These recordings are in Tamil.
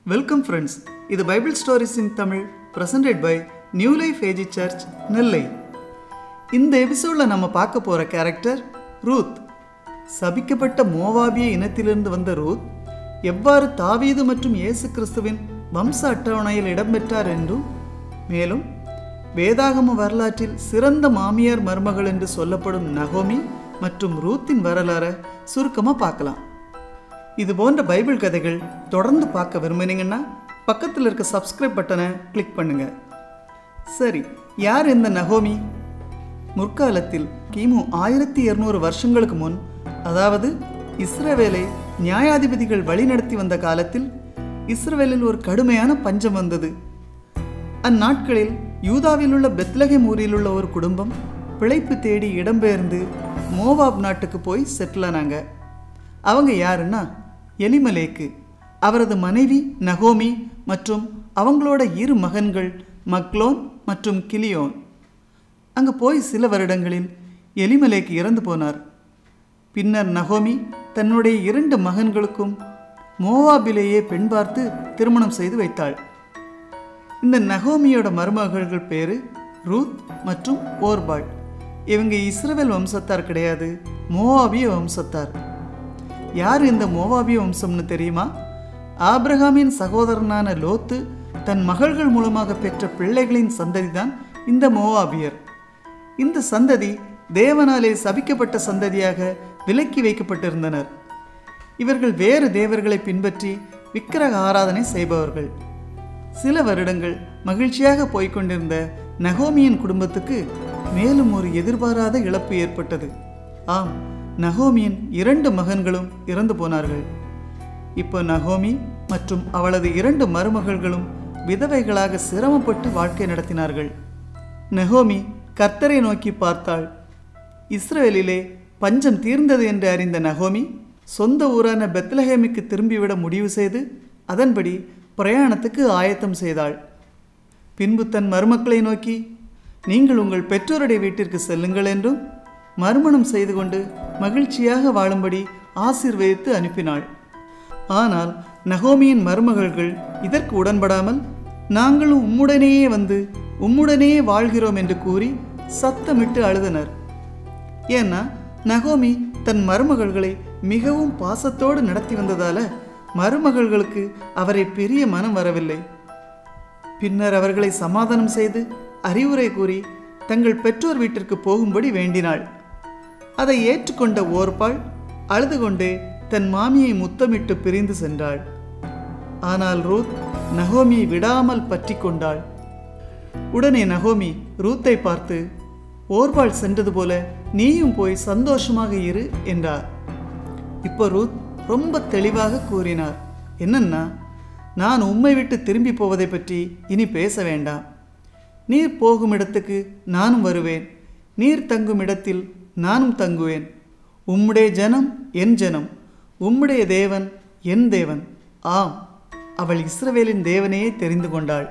வெல்கம் ஃப்ரெண்ட்ஸ் இது Bible stories in Tamil presented by New Life AG Church Nellai இந்த எபிசோடில் நம்ம பார்க்க போகிற கேரக்டர் ரூத் சபிக்கப்பட்ட மோவாபிய இனத்திலிருந்து வந்த ரூத் எவ்வாறு தாவீது மற்றும் இயேசு கிறிஸ்துவின் வம்ச அட்டவணையில் இடம்பெற்றார் என்றும் மேலும் வேதாகம வரலாற்றில் சிறந்த மாமியார் மருமகள் என்று சொல்லப்படும் நகோமி மற்றும் ரூத்தின் வரலாறை சுருக்கமாக பார்க்கலாம் இது போன்ற பைபிள் கதைகள் தொடர்ந்து பார்க்க விரும்புனீங்கன்னா பக்கத்தில் இருக்க சப்ஸ்கிரைப் பட்டனை கிளிக் பண்ணுங்க சரி யார் இந்த நகோமி முற்காலத்தில் கிமு ஆயிரத்தி இருநூறு வருஷங்களுக்கு முன் அதாவது இஸ்ரவேலை நியாயாதிபதிகள் வழிநடத்தி வந்த காலத்தில் இஸ்ரவேலில் ஒரு கடுமையான பஞ்சம் வந்தது அந்நாட்களில் யூதாவில் உள்ள பெத்லகேம் ஊரில் உள்ள ஒரு குடும்பம் பிழைப்பு தேடி இடம்பெயர்ந்து மோவாப் நாட்டுக்கு போய் செட்டில் ஆனாங்க அவங்க யாருன்னா எலிமலேக்கு அவரது மனைவி நகோமி மற்றும் அவங்களோட இரு மகன்கள் மக்லோன் மற்றும் கிலியோன் அங்கே போய் சில வருடங்களில் எலிமலேக்கு இறந்து போனார் பின்னர் நகோமி தன்னுடைய இரண்டு மகன்களுக்கும் மோவாபிலேயே பெண் பார்த்து திருமணம் செய்து வைத்தாள் இந்த நகோமியோட மருமகள்கள் பேரு ரூத் மற்றும் ஓர்பாள் இவங்க இஸ்ரவேல் வம்சத்தார் கிடையாது மோவாபிய வம்சத்தார் யார் இந்த மோவாபிய வம்சம்னு தெரியுமா ஆபிரகாமின் சகோதரனான லோத்து தன் மகள்கள் மூலமாக பெற்ற பிள்ளைகளின் சந்ததிதான் இந்த மோவாபியர் இந்த சந்ததி தேவனாலே சபிக்கப்பட்ட சந்ததியாக விலக்கி வைக்கப்பட்டிருந்தனர் இவர்கள் வேறு தேவர்களை பின்பற்றி விக்கிரக ஆராதனை செய்பவர்கள் சில வருடங்கள் மகிழ்ச்சியாக போய்க்கொண்டிருந்த நகோமியின் குடும்பத்துக்கு மேலும் ஒரு எதிர்பாராத இழப்பு ஏற்பட்டது ஆம் நகோமியின் இரண்டு மகன்களும் இறந்து போனார்கள் இப்போ நகோமி மற்றும் அவளது இரண்டு மருமகள்களும் விதவைகளாக சிரமப்பட்டு வாழ்க்கை நடத்தினார்கள் நகோமி கர்த்தரை நோக்கி பார்த்தாள் இஸ்ரேலிலே பஞ்சம் தீர்ந்தது என்று அறிந்த நகோமி சொந்த ஊரான பெத்லஹேமுக்கு திரும்பிவிட முடிவு செய்து அதன்படி பிரயாணத்துக்கு ஆயத்தம் செய்தாள் பின்பு தன் மருமக்களை நோக்கி நீங்கள் உங்கள் பெற்றோருடைய வீட்டிற்கு செல்லுங்கள் என்றும் மறுமணம் செய்து கொண்டு மகிழ்ச்சியாக வாழும்படி ஆசீர்வதித்து அனுப்பினாள் ஆனால் நகோமியின் மருமகள்கள் இதற்கு உடன்படாமல் நாங்களும் உம்முடனேயே வந்து உம்முடனேயே வாழ்கிறோம் என்று கூறி சத்தமிட்டு அழுதனர் ஏன்னா நகோமி தன் மருமகள்களை மிகவும் பாசத்தோடு நடத்தி வந்ததால மருமகள்களுக்கு அவரை பெரிய மனம் வரவில்லை பின்னர் அவர்களை சமாதானம் செய்து அறிவுரை கூறி தங்கள் பெற்றோர் வீட்டிற்கு போகும்படி வேண்டினாள் அதை ஏற்றுக்கொண்ட ஓர்பாள் அழுது கொண்டே தன் மாமியை முத்தமிட்டு பிரிந்து சென்றாள் ஆனால் ரூத் நகோமியை விடாமல் பற்றி கொண்டாள் உடனே நகோமி ரூத்தை பார்த்து ஓர்பாள் சென்றது போல நீயும் போய் சந்தோஷமாக இரு என்றார் இப்போ ரூத் ரொம்ப தெளிவாக கூறினார் என்னன்னா நான் உம்மை விட்டு திரும்பி போவதை பற்றி இனி பேச வேண்டாம் நீர் போகும் இடத்துக்கு நானும் வருவேன் நீர் தங்கும் இடத்தில் நானும் தங்குவேன் உம்முடைய ஜனம் என் ஜனம் உம்முடைய தேவன் என் தேவன் ஆம் அவள் இஸ்ரவேலின் தேவனையே தெரிந்து கொண்டாள்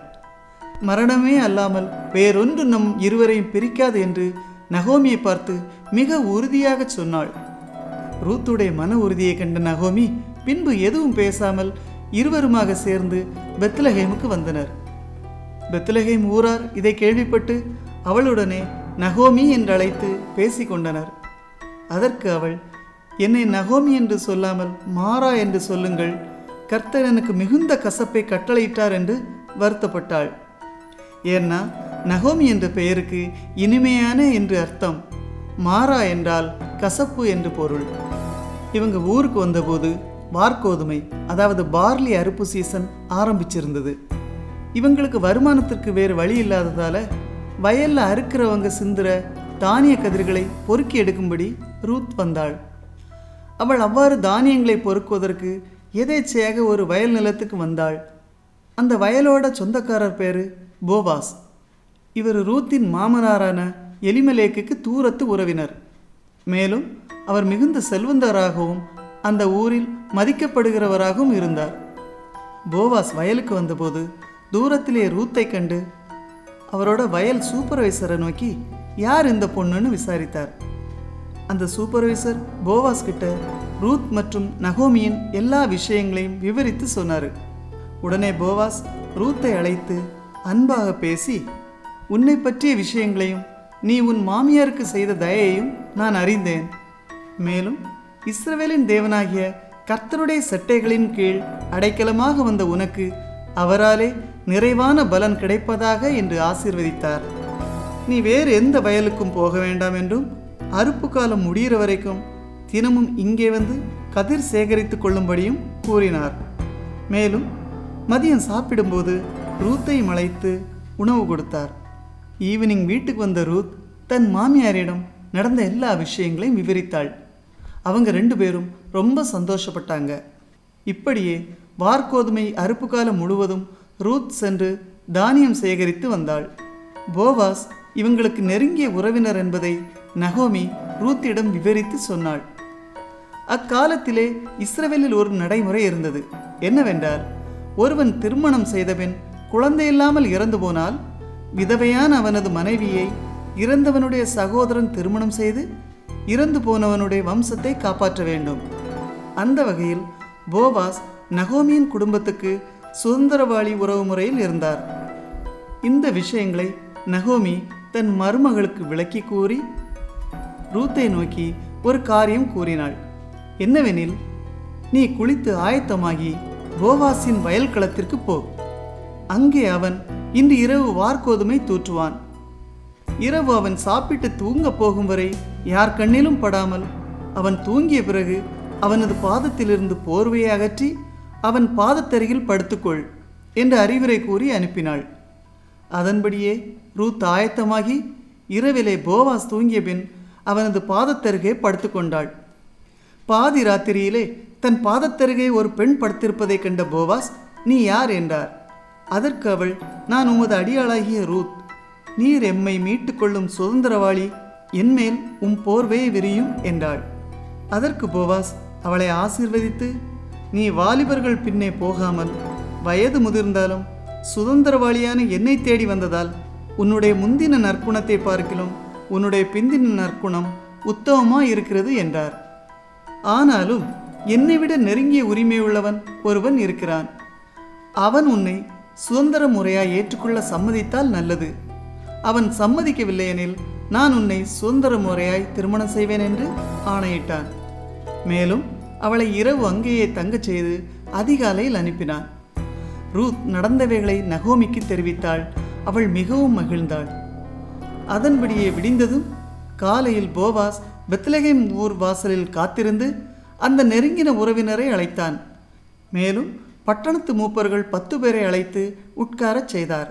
மரணமே அல்லாமல் வேறொன்று நம் இருவரையும் பிரிக்காது என்று நகோமியை பார்த்து மிக உறுதியாக சொன்னாள் ரூத்துடைய மன உறுதியை கண்ட நகோமி பின்பு எதுவும் பேசாமல் இருவருமாக சேர்ந்து பெத்லஹேமுக்கு வந்தனர் பெத்லஹேம் ஊரார் இதை கேள்விப்பட்டு அவளுடனே நகோமி என்று அழைத்து பேசிக்கொண்டனர் அதற்கு அவள் என்னை நகோமி என்று சொல்லாமல் மாறா என்று சொல்லுங்கள் கர்த்தர் எனக்கு மிகுந்த கசப்பை கட்டளையிட்டார் என்று வருத்தப்பட்டாள் ஏன்னா நகோமி என்ற பெயருக்கு இனிமையான என்று அர்த்தம் மாறா என்றால் கசப்பு என்று பொருள் இவங்க ஊருக்கு வந்தபோது வார்கோதுமை அதாவது பார்லி அறுப்பு சீசன் ஆரம்பிச்சிருந்தது இவங்களுக்கு வருமானத்திற்கு வேறு வழி இல்லாததால வயல்ல அறுக்கிறவங்க சிந்துற தானிய கதிர்களை பொறுக்கி எடுக்கும்படி ரூத் வந்தாள் அவள் அவ்வாறு தானியங்களை பொறுக்குவதற்கு எதேச்சையாக ஒரு வயல் நிலத்துக்கு வந்தாள் அந்த வயலோட சொந்தக்காரர் பேரு போவாஸ் இவர் ரூத்தின் மாமனாரான எலிமலேக்குக்கு தூரத்து உறவினர் மேலும் அவர் மிகுந்த செல்வந்தராகவும் அந்த ஊரில் மதிக்கப்படுகிறவராகவும் இருந்தார் போவாஸ் வயலுக்கு வந்தபோது தூரத்திலே ரூத்தை கண்டு அவரோட வயல் சூப்பர்வைசரை நோக்கி யார் இந்த பொண்ணுன்னு விசாரித்தார் அந்த சூப்பர்வைசர் போவாஸ் கிட்ட ரூத் மற்றும் நகோமியின் எல்லா விஷயங்களையும் விவரித்து சொன்னார் உடனே போவாஸ் ரூத்தை அழைத்து அன்பாக பேசி உன்னை பற்றிய விஷயங்களையும் நீ உன் மாமியாருக்கு செய்த தயையும் நான் அறிந்தேன் மேலும் இஸ்ரவேலின் தேவனாகிய கர்த்தருடைய சட்டைகளின் கீழ் அடைக்கலமாக வந்த உனக்கு அவராலே நிறைவான பலன் கிடைப்பதாக என்று ஆசீர்வதித்தார் நீ வேறு எந்த வயலுக்கும் போக வேண்டாம் என்றும் அறுப்பு காலம் முடிகிற வரைக்கும் தினமும் இங்கே வந்து கதிர் சேகரித்து கொள்ளும்படியும் கூறினார் மேலும் மதியம் சாப்பிடும்போது ரூத்தையும் அழைத்து உணவு கொடுத்தார் ஈவினிங் வீட்டுக்கு வந்த ரூத் தன் மாமியாரிடம் நடந்த எல்லா விஷயங்களையும் விவரித்தாள் அவங்க ரெண்டு பேரும் ரொம்ப சந்தோஷப்பட்டாங்க இப்படியே வார்கோதுமை அறுப்பு காலம் முழுவதும் ரூத் சென்று தானியம் சேகரித்து வந்தாள் போவாஸ் இவங்களுக்கு நெருங்கிய உறவினர் என்பதை நகோமி ரூத்திடம் விவரித்து சொன்னாள் அக்காலத்திலே இஸ்ரவேலில் ஒரு நடைமுறை இருந்தது என்னவென்றால் ஒருவன் திருமணம் செய்தபின் குழந்தையில்லாமல் இறந்து போனால் விதவையான அவனது மனைவியை இறந்தவனுடைய சகோதரன் திருமணம் செய்து இறந்து போனவனுடைய வம்சத்தை காப்பாற்ற வேண்டும் அந்த வகையில் போவாஸ் நகோமியின் குடும்பத்துக்கு சுதந்திரவாளி உறவு முறையில் இருந்தார் இந்த விஷயங்களை நகோமி தன் மருமகளுக்கு விளக்கி கூறி ரூத்தை நோக்கி ஒரு காரியம் கூறினாள் என்னவெனில் நீ குளித்து ஆயத்தமாகி போவாசின் வயல் களத்திற்கு போ அங்கே அவன் இன்று இரவு வார்கோதுமை தூற்றுவான் இரவு அவன் சாப்பிட்டு தூங்க போகும் வரை யார் கண்ணிலும் படாமல் அவன் தூங்கிய பிறகு அவனது பாதத்திலிருந்து போர்வையை அகற்றி அவன் பாதத்தருகில் படுத்துக்கொள் என்று அறிவுரை கூறி அனுப்பினாள் அதன்படியே ரூத் ஆயத்தமாகி இரவிலே போவாஸ் தூங்கிய பின் அவனது பாதத்தருகே படுத்துக்கொண்டாள் பாதி ராத்திரியிலே தன் பாதத்தருகே ஒரு பெண் படுத்திருப்பதை கண்ட போவாஸ் நீ யார் என்றார் அதற்கு அவள் நான் உமது அடியாளாகிய ரூத் நீர் எம்மை மீட்டுக்கொள்ளும் சுதந்திரவாளி என்மேல் உம் போர்வையை விரியும் என்றாள் அதற்கு போவாஸ் அவளை ஆசீர்வதித்து நீ வாலிபர்கள் பின்னே போகாமல் வயது முதிர்ந்தாலும் சுதந்திரவாளியான என்னை தேடி வந்ததால் உன்னுடைய முந்தின நற்குணத்தை பார்க்கிலும் உன்னுடைய பிந்தின நற்குணம் உத்தமமா இருக்கிறது என்றார் ஆனாலும் என்னை விட நெருங்கிய உரிமையுள்ளவன் ஒருவன் இருக்கிறான் அவன் உன்னை சுதந்திர முறையாய் ஏற்றுக்கொள்ள சம்மதித்தால் நல்லது அவன் சம்மதிக்கவில்லையெனில் நான் உன்னை சுதந்திர முறையாய் திருமணம் செய்வேன் என்று ஆணையிட்டான் மேலும் அவளை இரவு அங்கேயே தங்கச் செய்து அதிகாலையில் அனுப்பினான் ரூத் நடந்தவைகளை நகோமிக்கு தெரிவித்தாள் அவள் மிகவும் மகிழ்ந்தாள் அதன்படியே விடிந்ததும் காலையில் போவாஸ் பெத்லகேம் ஊர் வாசலில் காத்திருந்து அந்த நெருங்கின உறவினரை அழைத்தான் மேலும் பட்டணத்து மூப்பர்கள் பத்து பேரை அழைத்து உட்காரச் செய்தார்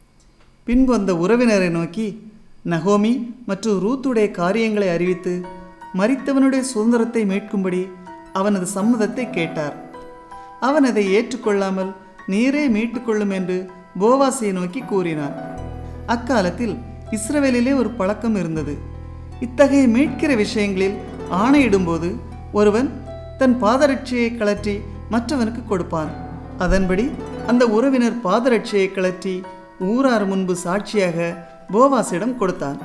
பின்பு அந்த உறவினரை நோக்கி நகோமி மற்றும் ரூத்துடைய காரியங்களை அறிவித்து மரித்தவனுடைய சுதந்திரத்தை மீட்கும்படி அவனது சம்மதத்தை கேட்டார் அவன் அதை ஏற்றுக்கொள்ளாமல் நீரே மீட்டுக்கொள்ளும் என்று போவாசை நோக்கி கூறினான் அக்காலத்தில் இஸ்ரவேலிலே ஒரு பழக்கம் இருந்தது இத்தகைய மீட்கிற விஷயங்களில் ஆணையிடும்போது ஒருவன் தன் பாதரட்சியை கழற்றி மற்றவனுக்கு கொடுப்பான் அதன்படி அந்த உறவினர் பாதரட்சியை கழற்றி ஊரார் முன்பு சாட்சியாக போவாஸிடம் கொடுத்தான்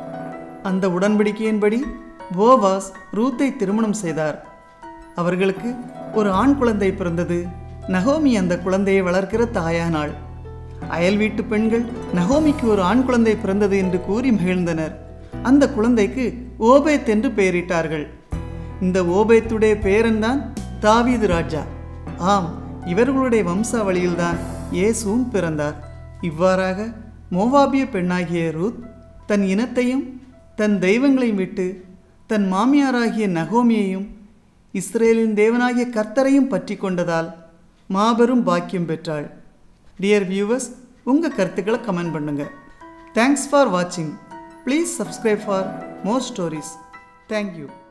அந்த உடன்படிக்கையின்படி போவாஸ் ரூத்தை திருமணம் செய்தார் அவர்களுக்கு ஒரு ஆண் குழந்தை பிறந்தது நகோமி அந்த குழந்தையை வளர்க்கிற தாயானாள் அயல் வீட்டு பெண்கள் நகோமிக்கு ஒரு ஆண் குழந்தை பிறந்தது என்று கூறி மகிழ்ந்தனர் அந்த குழந்தைக்கு ஓபேத் என்று பெயரிட்டார்கள் இந்த ஓபேத்துடைய பேரன்தான் தாவீது ராஜா ஆம் இவர்களுடைய வம்சாவளியில்தான் இயேசுவும் பிறந்தார் இவ்வாறாக மோவாபிய பெண்ணாகிய ரூத் தன் இனத்தையும் தன் தெய்வங்களையும் விட்டு தன் மாமியாராகிய நகோமியையும் இஸ்ரேலின் தேவனாகிய கர்த்தரையும் பற்றி கொண்டதால் மாபெரும் பாக்கியம் பெற்றாள் டியர் வியூவர்ஸ் உங்கள் கருத்துக்களை கமெண்ட் பண்ணுங்க தேங்க்ஸ் ஃபார் வாட்சிங் please subscribe for more stories thank you